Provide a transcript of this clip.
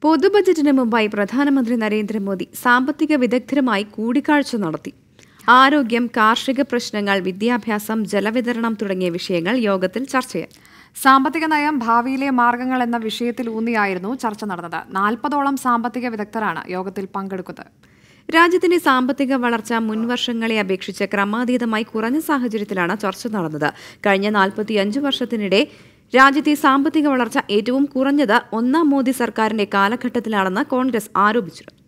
പൊതുബജറ്റിന് മുമ്പായി പ്രധാനമന്ത്രി നരേന്ദ്രമോദി സാമ്പത്തിക വിദഗ്ധരുമായി കൂടിക്കാഴ്ച നടത്തി ആരോഗ്യം കാർഷിക പ്രശ്നങ്ങൾ വിദ്യാഭ്യാസം ജലവിതരണം തുടങ്ങിയ വിഷയങ്ങൾ യോഗത്തിൽ ചർച്ചയായി സാമ്പത്തിക നയം ഭാവിയിലെ മാർഗങ്ങൾ എന്ന വിഷയത്തിൽ ഊന്നിയായിരുന്നു ചർച്ച നടന്നത് നാൽപ്പതോളം സാമ്പത്തിക വിദഗ്ധരാണ് യോഗത്തിൽ പങ്കെടുക്കുന്നത് രാജ്യത്തിന്റെ സാമ്പത്തിക വളർച്ച മുൻവർഷങ്ങളെ അപേക്ഷിച്ച് ക്രമാതീതമായി കുറഞ്ഞ സാഹചര്യത്തിലാണ് ചർച്ച നടന്നത് കഴിഞ്ഞ നാൽപ്പത്തിയഞ്ച് വർഷത്തിനിടെ രാജ്യത്തെ സാമ്പത്തിക വളർച്ച ഏറ്റവും കുറഞ്ഞത് ഒന്നാം മോദി സർക്കാരിന്റെ കാലഘട്ടത്തിലാണെന്ന് കോൺഗ്രസ് ആരോപിച്ചു